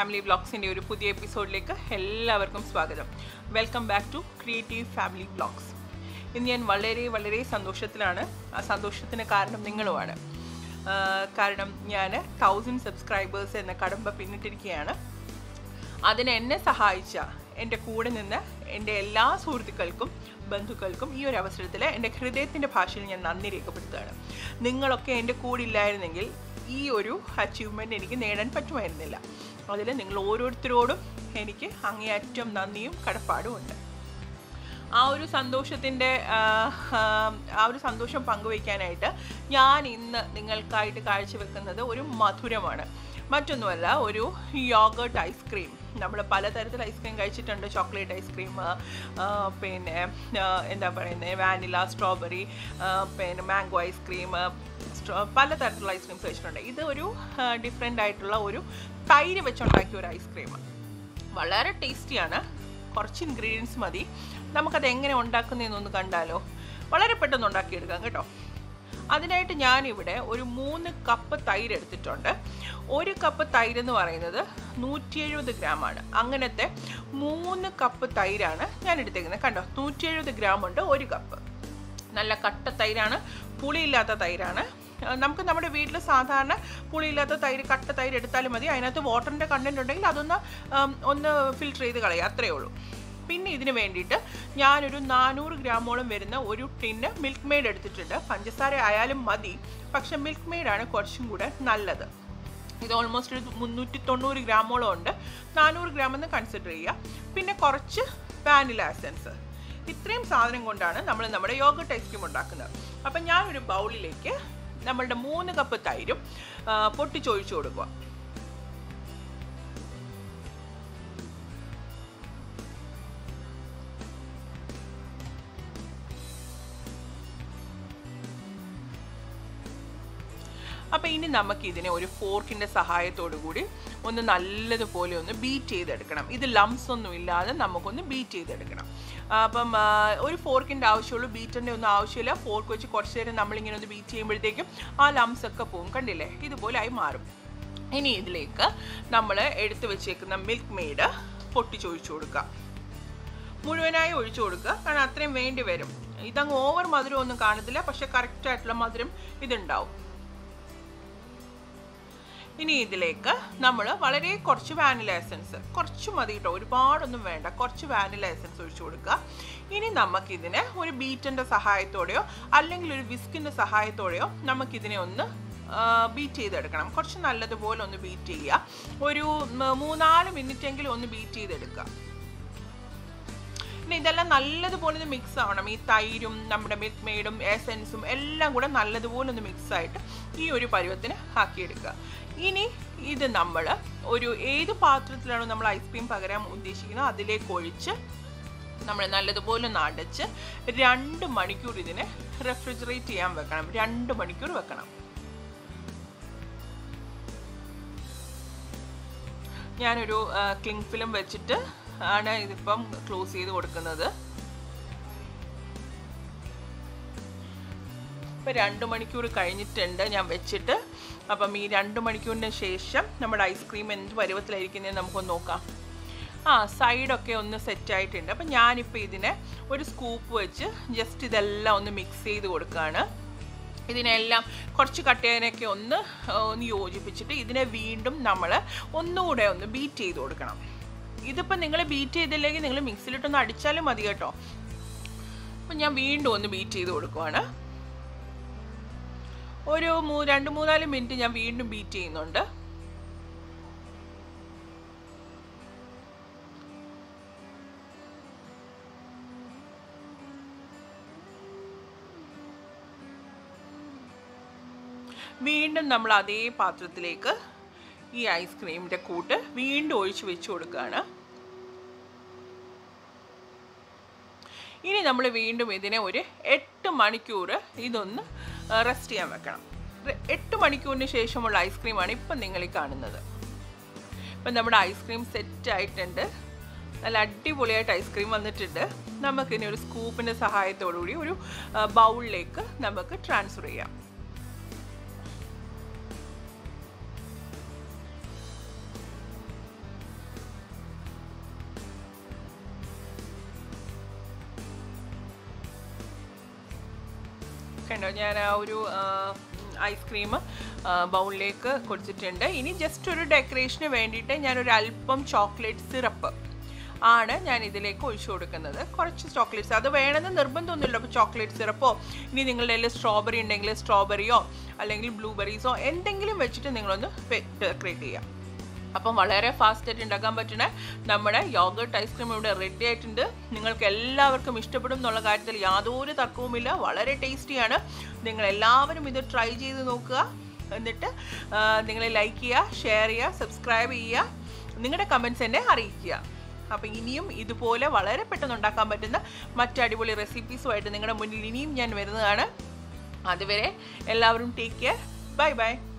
family വ്ളോഗ്സിൻ്റെ ഒരു പുതിയ എപ്പിസോഡിലേക്ക് എല്ലാവർക്കും സ്വാഗതം welcome back to creative family vlogs ഇന്ന് ഞാൻ വളരെ വളരെ സന്തോഷത്തിലാണ് ആ സന്തോഷത്തിന് കാരണം നിങ്ങളുമാണ് ആ, കാരണം ഞാൻ തൗസൻഡ് സബ്സ്ക്രൈബേഴ്സ് എന്ന കടമ്പ പിന്നിട്ടിരിക്കുകയാണ് അതിന് എന്നെ സഹായിച്ച എൻ്റെ കൂടെ നിന്ന് എൻ്റെ എല്ലാ സുഹൃത്തുക്കൾക്കും ബന്ധുക്കൾക്കും ഈ ഒരു അവസരത്തിൽ എൻ്റെ ഹൃദയത്തിൻ്റെ ഭാഷയിൽ ഞാൻ നന്ദി രേഖപ്പെടുത്തുകയാണ് നിങ്ങളൊക്കെ എൻ്റെ കൂടെ ഇല്ലായിരുന്നെങ്കിൽ ഈ ഒരു അച്ചീവ്മെൻ്റ് എനിക്ക് നേടാൻ പറ്റുമായിരുന്നില്ല അതിൽ നിങ്ങൾ ഓരോരുത്തരോടും എനിക്ക് അങ്ങേയറ്റം നന്ദിയും കടപ്പാടും ഉണ്ട് ആ ഒരു സന്തോഷത്തിൻ്റെ ആ, ആ, ആ ഒരു സന്തോഷം പങ്കുവയ്ക്കാനായിട്ട് ഞാൻ ഇന്ന് നിങ്ങൾക്കായിട്ട് കാഴ്ചവെക്കുന്നത് ഒരു മധുരമാണ് മറ്റൊന്നുമല്ല ഒരു യോഗർട്ട് ഐസ്ക്രീം നമ്മൾ പലതരത്തിൽ ഐസ്ക്രീം കഴിച്ചിട്ടുണ്ട് ചോക്ലേറ്റ് ഐസ്ക്രീം പിന്നെ ആ, എന്താ പറയുന്നത് വാനില സ്ട്രോബെറി പിന്നെ മാംഗോ ഐസ്ക്രീം പലതരത്തിലുള്ള ഐസ്ക്രീംസ് കഴിച്ചിട്ടുണ്ട് ഇത് ഒരു ഡിഫറെൻ്റ് ആയിട്ടുള്ള ഒരു തൈര് വെച്ചുണ്ടാക്കിയ ഒരു ഐസ്ക്രീമാണ് വളരെ ടേസ്റ്റിയാണ് കുറച്ച് ഇൻഗ്രീഡിയൻസ് മതി നമുക്കത് എങ്ങനെ ഉണ്ടാക്കുന്നതെന്നൊന്ന് കണ്ടാലോ വളരെ പെട്ടെന്ന് ഉണ്ടാക്കിയെടുക്കാം കേട്ടോ അതിനായിട്ട് ഞാനിവിടെ ഒരു മൂന്ന് കപ്പ് തൈര് എടുത്തിട്ടുണ്ട് ഒരു കപ്പ് തൈര് എന്ന് പറയുന്നത് നൂറ്റി എഴുപത് ഗ്രാമാണ് അങ്ങനത്തെ മൂന്ന് കപ്പ് തൈരാണ് ഞാൻ എടുത്തേക്കുന്നത് കണ്ടോ നൂറ്റി എഴുപത് ഗ്രാം ഉണ്ട് ഒരു കപ്പ് നല്ല കട്ട തൈരാണ് പുളിയില്ലാത്ത തൈരാണ് ആ, നമുക്ക് നമ്മുടെ വീട്ടിൽ സാധാരണ പുളിയില്ലാത്ത തൈര് കട്ട തൈര് എടുത്താലും മതി അതിനകത്ത് വാട്ടറിൻ്റെ കണ്ടൻറ് ഉണ്ടെങ്കിൽ അതൊന്ന് ആം, ഒന്ന് ഫിൽറ്റർ ചെയ്ത് കളയുക അത്രയേ ഉള്ളൂ പിന്നെ ഇതിന് വേണ്ടിയിട്ട് ഞാനൊരു നാനൂറ് ഗ്രാമോളം വരുന്ന ഒരു ടിന്ന് മിൽക്ക് മെയ്ഡ് എടുത്തിട്ടുണ്ട് പഞ്ചസാര ആയാലും മതി പക്ഷെ മിൽക്ക് മെയ്ഡാണ് കുറച്ചും കൂടെ നല്ലത് ഇത് ഓൾമോസ്റ്റ് ഒരു മുന്നൂറ്റി തൊണ്ണൂറ് ഗ്രാമോളം ഉണ്ട് നാനൂറ് ഗ്രാം എന്ന് കൺസിഡർ ചെയ്യുക പിന്നെ കുറച്ച് വാനില എസൻസ് ഇത്രയും സാധനം കൊണ്ടാണ് നമ്മൾ നമ്മുടെ യോഗട്ട് ഐസ്ക്രീം ഉണ്ടാക്കുന്നത് അപ്പം ഞാനൊരു ബൗളിലേക്ക് നമ്മളുടെ മൂന്ന് കപ്പ് തൈരും ആ, പൊട്ടിച്ചൊഴിച്ചു കൊടുക്കുക അപ്പോൾ ഇനി നമുക്ക് ഇതിനെ ഒരു ഫോർക്കിൻ്റെ സഹായത്തോടു കൂടി ഒന്ന് നല്ലതുപോലെ ഒന്ന് ബീറ്റ് ചെയ്തെടുക്കണം ഇത് ലംസ് ഒന്നും ഇല്ലാതെ നമുക്കൊന്ന് ബീറ്റ് ചെയ്തെടുക്കണം ആ, അപ്പം ആ, ഒരു ഫോർക്കിൻ്റെ ആവശ്യമുള്ളൂ ബീറ്ററിൻ്റെ ഒന്നും ആവശ്യമില്ല ഫോർക്ക് വെച്ച് കുറച്ച് നേരം നമ്മളിങ്ങനെ ഒന്ന് ബീറ്റ് ചെയ്യുമ്പോഴത്തേക്കും ആ ലംസ് ഒക്കെ പോകും കണ്ടില്ലേ ഇതുപോലെ ആയി മാറും ഇനി ഇതിലേക്ക് നമ്മൾ എടുത്തു വെച്ചേക്കുന്ന മിൽക്ക് മെയ്ഡ് പൊട്ടിച്ചൊഴിച്ചു കൊടുക്കുക മുഴുവനായി ഒഴിച്ചു കൊടുക്കുക കാരണം അത്രയും വേണ്ടി വരും ഇതങ്ങ് ഓവർ മധുരം ഒന്നും കാണത്തില്ല പക്ഷെ കറക്റ്റ് ആയിട്ടുള്ള മധുരം ഇതുണ്ടാവും ഇനി ഇതിലേക്ക് നമ്മൾ വളരെ കുറച്ച് വാനില എസൻസ് കുറച്ച് മതി കേട്ടോ ഒരുപാടൊന്നും വേണ്ട കുറച്ച് വാനില എസൻസ് ഒഴിച്ചു കൊടുക്കുക ഇനി നമുക്കിതിനെ ഒരു ബീറ്റിൻ്റെ സഹായത്തോടെയോ അല്ലെങ്കിൽ ഒരു വിസ്കിൻ്റെ സഹായത്തോടെയോ നമുക്കിതിനെ ഒന്ന് ബീറ്റ് ചെയ്തെടുക്കണം കുറച്ച് നല്ലതുപോലെ ഒന്ന് ബീറ്റ് ചെയ്യുക ഒരു ഉം, മൂന്നാല് മിനിറ്റ് എങ്കിലും ഒന്ന് ബീറ്റ് ചെയ്തെടുക്കുക പിന്നെ ഇതെല്ലാം നല്ലതുപോലെ ഒന്ന് മിക്സ് ആവണം ഈ തൈരും നമ്മുടെ മിൽക്ക് മെയ്ഡും എസൻസും എല്ലാം കൂടെ നല്ലതുപോലെ ഒന്ന് മിക്സ് ആയിട്ട് ഈ ഒരു പരുവത്തിന് ആക്കിയെടുക്കുക ഇനി ഇത് നമ്മൾ ഒരു ഏത് പാത്രത്തിലാണോ നമ്മൾ ഐസ്ക്രീം പകരാൻ ഉദ്ദേശിക്കുന്നത് അതിലേക്ക് ഒഴിച്ച് നമ്മൾ നല്ലതുപോലെ ഒന്ന് അടച്ച് രണ്ട് മണിക്കൂർ ഇതിനെ റെഫ്രിജറേറ്റ് ചെയ്യാൻ വെക്കണം രണ്ട് മണിക്കൂർ വെക്കണം ഞാനൊരു ക്ലിങ് ഫിലിം വെച്ചിട്ട് ആണ് ഇതിപ്പം ക്ലോസ് ചെയ്ത് കൊടുക്കുന്നത് ഇപ്പം രണ്ട് മണിക്കൂർ കഴിഞ്ഞിട്ടുണ്ട് ഞാൻ വെച്ചിട്ട് അപ്പം ഈ രണ്ട് മണിക്കൂറിന് ശേഷം നമ്മുടെ ഐസ്ക്രീം എന്ത് പരുവത്തിലായിരിക്കുന്നത് നമുക്കൊന്ന് നോക്കാം ആ സൈഡൊക്കെ ഒന്ന് സെറ്റ് ആയിട്ടുണ്ട് അപ്പം ഞാനിപ്പോൾ ഇതിനെ ഒരു സ്കൂപ്പ് വെച്ച് ജസ്റ്റ് ഇതെല്ലാം ഒന്ന് മിക്സ് ചെയ്ത് കൊടുക്കുകയാണ് ഇതിനെല്ലാം കുറച്ച് കട്ടയനൊക്കെ ഒന്ന് ആ, ഒന്ന് യോജിപ്പിച്ചിട്ട് ഇതിനെ വീണ്ടും നമ്മൾ ഒന്നുകൂടെ ഒന്ന് ബീറ്റ് ചെയ്ത് കൊടുക്കണം ഇതിപ്പോൾ നിങ്ങൾ ബീറ്റ് ചെയ്തില്ലെങ്കിൽ നിങ്ങൾ മിക്സിയിലിട്ടൊന്ന് അടിച്ചാലും മതി കേട്ടോ അപ്പം ഞാൻ വീണ്ടും ഒന്ന് ബീറ്റ് ചെയ്ത് കൊടുക്കുവാണ് ഒരു മൂ രണ്ട് മൂന്നാല് മിനിറ്റ് ഞാൻ വീണ്ടും ബീറ്റ് ചെയ്യുന്നുണ്ട് വീണ്ടും നമ്മൾ അതേ പാത്രത്തിലേക്ക് ഈ ഐസ്ക്രീമിൻ്റെ കൂട്ട് വീണ്ടും ഒഴിച്ച് വെച്ച് കൊടുക്കുകയാണ് ഇനി നമ്മൾ വീണ്ടും ഇതിനെ ഒരു എട്ട് മണിക്കൂർ ഇതൊന്ന് റെസ്റ്റ് ചെയ്യാൻ വെക്കണം റെ- എട്ട് മണിക്കൂറിന് ശേഷമുള്ള ഐസ്ക്രീമാണ് ഇപ്പം നിങ്ങൾ ഈ കാണുന്നത് ഇപ്പം നമ്മുടെ ഐസ്ക്രീം സെറ്റ് ആയിട്ടുണ്ട് നല്ല അടിപൊളിയായിട്ട് ഐസ്ക്രീം വന്നിട്ടുണ്ട് നമുക്കിനി ഒരു സ്കൂപ്പിൻ്റെ സഹായത്തോടു കൂടി ഒരു ബൗളിലേക്ക് നമുക്ക് ട്രാൻസ്ഫർ ചെയ്യാം കണ്ടോ ഞാൻ ആ ഒരു ഐസ്ക്രീം ബൗളിലേക്ക് കൊടുത്തിട്ടുണ്ട് ഇനി ജസ്റ്റ് ഒരു ഡെക്കറേഷന് വേണ്ടിയിട്ട് ഞാനൊരു അല്പം ചോക്ലേറ്റ് സിറപ്പ് ആണ് ഞാൻ ഇതിലേക്ക് ഒഴിച്ചു കൊടുക്കുന്നത് കുറച്ച് ചോക്ലേറ്റ്സ് അത് വേണമെന്ന് നിർബന്ധമൊന്നുമില്ല അപ്പോൾ ചോക്ലേറ്റ് സിറപ്പോ ഇനി നിങ്ങളുടെ കയ്യിൽ സ്ട്രോബെറി ഉണ്ടെങ്കിൽ സ്ട്രോബെറിയോ അല്ലെങ്കിൽ ബ്ലൂബെറീസോ എന്തെങ്കിലും വെച്ചിട്ട് നിങ്ങളൊന്ന് ഡെക്കറേറ്റ് ചെയ്യാം അപ്പം വളരെ ഫാസ്റ്റായിട്ട് ഉണ്ടാക്കാൻ പറ്റുന്ന നമ്മുടെ യോഗർട്ട് ഐസ്ക്രീം ഇവിടെ റെഡി ആയിട്ടുണ്ട് നിങ്ങൾക്ക് എല്ലാവർക്കും ഇഷ്ടപ്പെടും എന്നുള്ള കാര്യത്തിൽ യാതൊരു തർക്കവുമില്ല വളരെ ടേസ്റ്റിയാണ് നിങ്ങൾ എല്ലാവരും ഇത് ട്രൈ ചെയ്ത് നോക്കുക എന്നിട്ട് നിങ്ങൾ ലൈക്ക് ചെയ്യുക ഷെയർ ചെയ്യുക സബ്സ്ക്രൈബ് ചെയ്യുക നിങ്ങളുടെ കമൻസ് എന്നെ അറിയിക്കുക അപ്പം ഇനിയും ഇതുപോലെ വളരെ പെട്ടെന്ന് ഉണ്ടാക്കാൻ പറ്റുന്ന മറ്റ് അടിപൊളി റെസിപ്പീസുമായിട്ട് നിങ്ങളുടെ മുന്നിൽ ഇനിയും ഞാൻ വരുന്നതാണ് അതുവരെ എല്ലാവരും ടേക്ക് കെയർ ബൈ ബൈ